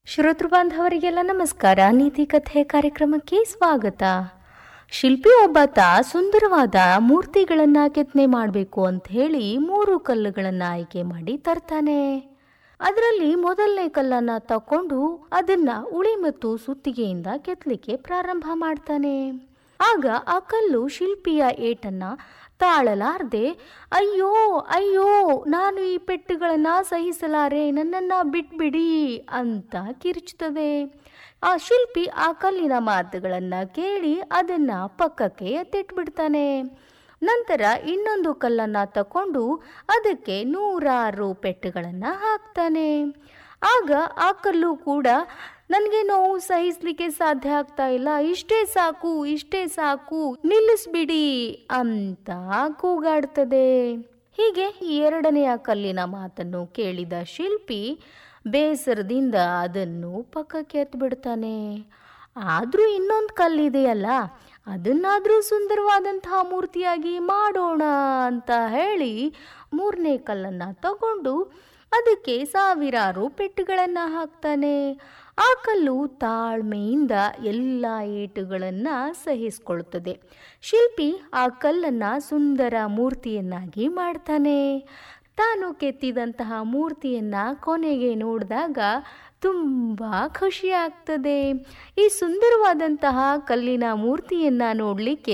ಶ್ರೋತೃ ಬಾಂಧವರಿಗೆಲ್ಲ ನಮಸ್ಕಾರ ನೀತಿ ಕಥೆ ಕಾರ್ಯಕ್ರಮಕ್ಕೆ ಸ್ವಾಗತ ಶಿಲ್ಪಿ ಒಬ್ಬಾತ ಸುಂದರವಾದ ಮೂರ್ತಿಗಳನ್ನ ಕೆತ್ತನೆ ಮಾಡಬೇಕು ಅಂತ ಹೇಳಿ ಮೂರು ಕಲ್ಲುಗಳನ್ನ ಆಯ್ಕೆ ಮಾಡಿ ತರ್ತಾನೆ ಅದರಲ್ಲಿ ಮೊದಲನೇ ಕಲ್ಲನ್ನ ತಕೊಂಡು ಅದನ್ನ ಉಳಿ ಮತ್ತು ಸುತ್ತಿಗೆಯಿಂದ ಕೆತ್ತಲಿಕ್ಕೆ ಪ್ರಾರಂಭ ಮಾಡ್ತಾನೆ ಆಗ ಆ ಕಲ್ಲು ಶಿಲ್ಪಿಯ ಏಟನ್ನ ತಾಳಲಾರ್ದೆ ಅಯ್ಯೋ ಅಯ್ಯೋ ನಾನು ಈ ಪೆಟ್ಟುಗಳನ್ನ ಸಹಿಸಲಾರೆ ನನ್ನನ್ನ ಬಿಟ್ಬಿಡಿ ಅಂತ ಕಿರುಚುತ್ತದೆ ಆ ಶಿಲ್ಪಿ ಆ ಕಲ್ಲಿನ ಮಾತುಗಳನ್ನ ಕೇಳಿ ಅದನ್ನ ಪಕ್ಕಕ್ಕೆ ಎತ್ತಿಟ್ಬಿಡ್ತಾನೆ ನಂತರ ಇನ್ನೊಂದು ಕಲ್ಲನ್ನ ತಕೊಂಡು ಅದಕ್ಕೆ ನೂರಾರು ಪೆಟ್ಟುಗಳನ್ನ ಹಾಕ್ತಾನೆ ಆಗ ಆ ಕಲ್ಲು ಕೂಡ ನನಗೆ ನೋವು ಸಹಿಸ್ಲಿಕ್ಕೆ ಸಾಧ್ಯ ಆಗ್ತಾ ಇಲ್ಲ ಇಷ್ಟೇ ಸಾಕು ಇಷ್ಟೇ ಸಾಕು ನಿಲ್ಲಿಸ್ಬಿಡಿ ಅಂತ ಕೂಗಾಡ್ತದೆ ಹೀಗೆ ಎರಡನೆಯ ಕಲ್ಲಿನ ಮಾತನ್ನು ಕೇಳಿದ ಶಿಲ್ಪಿ ಬೇಸರದಿಂದ ಅದನ್ನು ಪಕ್ಕಕ್ಕೆ ಎತ್ಬಿಡ್ತಾನೆ ಆದರೂ ಇನ್ನೊಂದು ಕಲ್ಲಿದೆಯಲ್ಲ ಅದನ್ನಾದರೂ ಸುಂದರವಾದಂತಹ ಮೂರ್ತಿಯಾಗಿ ಮಾಡೋಣ ಅಂತ ಹೇಳಿ ಮೂರನೇ ಕಲ್ಲನ್ನು ತಗೊಂಡು ಅದಕ್ಕೆ ಸಾವಿರಾರು ಪೆಟ್ಟುಗಳನ್ನು ಹಾಕ್ತಾನೆ ಆ ಕಲ್ಲು ತಾಳ್ಮೆಯಿಂದ ಎಲ್ಲ ಏಟುಗಳನ್ನು ಸಹಿಸ್ಕೊಳ್ತದೆ ಶಿಲ್ಪಿ ಆ ಕಲ್ಲನ್ನು ಸುಂದರ ಮೂರ್ತಿಯನ್ನಾಗಿ ಮಾಡ್ತಾನೆ ತಾನು ಕೆತ್ತಿದಂತಹ ಮೂರ್ತಿಯನ್ನ ಕೊನೆಗೆ ನೋಡಿದಾಗ ತುಂಬ ಖುಷಿ ಆಗ್ತದೆ ಈ ಸುಂದರವಾದಂತಹ ಕಲ್ಲಿನ ಮೂರ್ತಿಯನ್ನ ನೋಡಲಿಕ್ಕೆ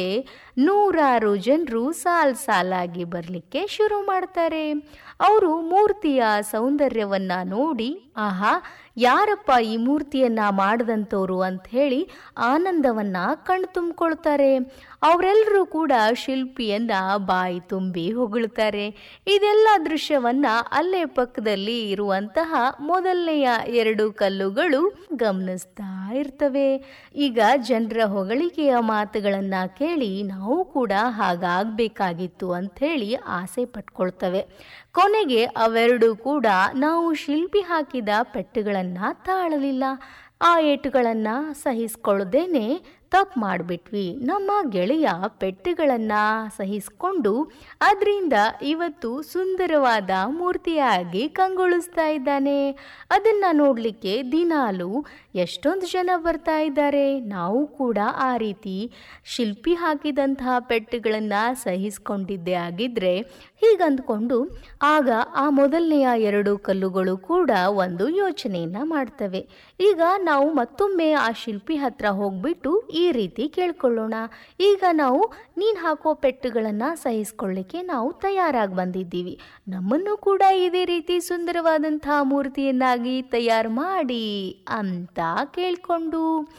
ನೂರಾರು ಜನರು ಸಾಲ್ ಸಾಲಾಗಿ ಬರಲಿಕ್ಕೆ ಶುರು ಮಾಡ್ತಾರೆ ಅವರು ಮೂರ್ತಿಯ ಸೌಂದರ್ಯವನ್ನ ನೋಡಿ ಆಹಾ ಯಾರಪ್ಪ ಈ ಮೂರ್ತಿಯನ್ನ ಮಾಡದಂಥವ್ರು ಅಂತ ಹೇಳಿ ಆನಂದವನ್ನ ಕಣ್ ತುಂಬಿಕೊಳ್ತಾರೆ ಅವರೆಲ್ಲರೂ ಕೂಡ ಶಿಲ್ಪಿಯನ್ನ ಬಾಯಿ ತುಂಬಿ ಹೊಗಳ್ತಾರೆ ಇದೆಲ್ಲ ದೃಶ್ಯವನ್ನ ಅಲ್ಲೇ ಪಕ್ಕದಲ್ಲಿ ಇರುವಂತಹ ಮೊದಲನೆಯ ಎರಡು ಕಲ್ಲುಗಳು ಗಮನಿಸ್ತಾ ಇರ್ತವೆ ಈಗ ಜನರ ಹೊಗಳಿಕೆಯ ಮಾತುಗಳನ್ನ ಕೇಳಿ ನಾವು ಕೂಡ ಹಾಗಾಗಬೇಕಾಗಿತ್ತು ಅಂಥೇಳಿ ಆಸೆ ಪಟ್ಕೊಳ್ತವೆ ಕೊನೆಗೆ ಅವೆರಡೂ ಕೂಡ ನಾವು ಶಿಲ್ಪಿ ಹಾಕಿದ ಪೆಟ್ಟುಗಳನ್ನ ತಾಳಲಿಲ್ಲ ಆ ಏಟುಗಳನ್ನ ಸಹಿಸ್ಕೊಳ್ಳದೇನೆ ತಪ್ಪು ಮಾಡಿಬಿಟ್ವಿ ನಮ್ಮ ಗೆಳೆಯ ಪೆಟ್ಟುಗಳನ್ನ ಸಹಿಸ್ಕೊಂಡು ಅದರಿಂದ ಇವತ್ತು ಸುಂದರವಾದ ಮೂರ್ತಿಯಾಗಿ ಕಂಗೊಳಿಸ್ತಾ ಇದ್ದಾನೆ ಅದನ್ನ ನೋಡಲಿಕ್ಕೆ ದಿನಾಲು ಎಷ್ಟೊಂದು ಜನ ಬರ್ತಾ ಇದ್ದಾರೆ ನಾವು ಕೂಡ ಆ ರೀತಿ ಶಿಲ್ಪಿ ಹಾಕಿದಂತಹ ಪೆಟ್ಟುಗಳನ್ನ ಸಹಿಸ್ಕೊಂಡಿದ್ದೇ ಆಗಿದ್ರೆ ಹೀಗಂದ್ಕೊಂಡು ಆಗ ಆ ಮೊದಲನೆಯ ಎರಡು ಕಲ್ಲುಗಳು ಕೂಡ ಒಂದು ಯೋಚನೆಯನ್ನ ಮಾಡ್ತವೆ ಈಗ ನಾವು ಮತ್ತೊಮ್ಮೆ ಆ ಶಿಲ್ಪಿ ಹತ್ರ ಹೋಗ್ಬಿಟ್ಟು ಈ ರೀತಿ ಕೇಳ್ಕೊಳ್ಳೋಣ ಈಗ ನಾವು ನೀನು ಹಾಕೋ ಪೆಟ್ಟುಗಳನ್ನು ಸಹಿಸ್ಕೊಳ್ಳಿಕ್ಕೆ ನಾವು ತಯಾರಾಗಿ ಬಂದಿದ್ದೀವಿ ನಮ್ಮನ್ನು ಕೂಡ ಇದೇ ರೀತಿ ಸುಂದರವಾದಂತಹ ಮೂರ್ತಿಯನ್ನಾಗಿ ತಯಾರು ಮಾಡಿ ಅಂತ ಕೇಳ್ಕೊಂಡು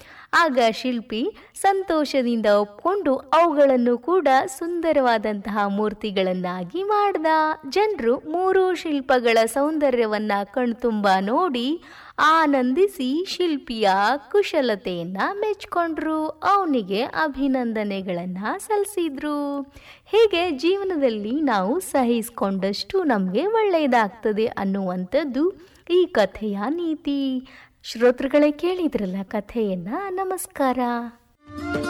ಆಗ ಶಿಲ್ಪಿ ಸಂತೋಷದಿಂದ ಒಪ್ಕೊಂಡು ಅವುಗಳನ್ನು ಕೂಡ ಸುಂದರವಾದಂತಹ ಮೂರ್ತಿಗಳನ್ನಾಗಿ ಮಾಡ್ದ ಜನರು ಮೂರು ಶಿಲ್ಪಗಳ ಸೌಂದರ್ಯವನ್ನ ಕಣ್ತುಂಬ ನೋಡಿ ಆನಂದಿಸಿ ಶಿಲ್ಪಿಯ ಕುಶಲತೆಯನ್ನ ಮೆಚ್ಕೊಂಡ್ರು ಅವನಿಗೆ ಅಭಿನಂದನೆಗಳನ್ನ ಸಲ್ಲಿಸಿದ್ರು ಹೀಗೆ ಜೀವನದಲ್ಲಿ ನಾವು ಸಹಿಸ್ಕೊಂಡಷ್ಟು ನಮಗೆ ಒಳ್ಳೆಯದಾಗ್ತದೆ ಅನ್ನುವಂಥದ್ದು ಈ ಕಥೆಯ ನೀತಿ ಶ್ರೋತೃಗಳೇ ಕೇಳಿದ್ರಲ್ಲ ಕಥೆಯನ್ನ ನಮಸ್ಕಾರ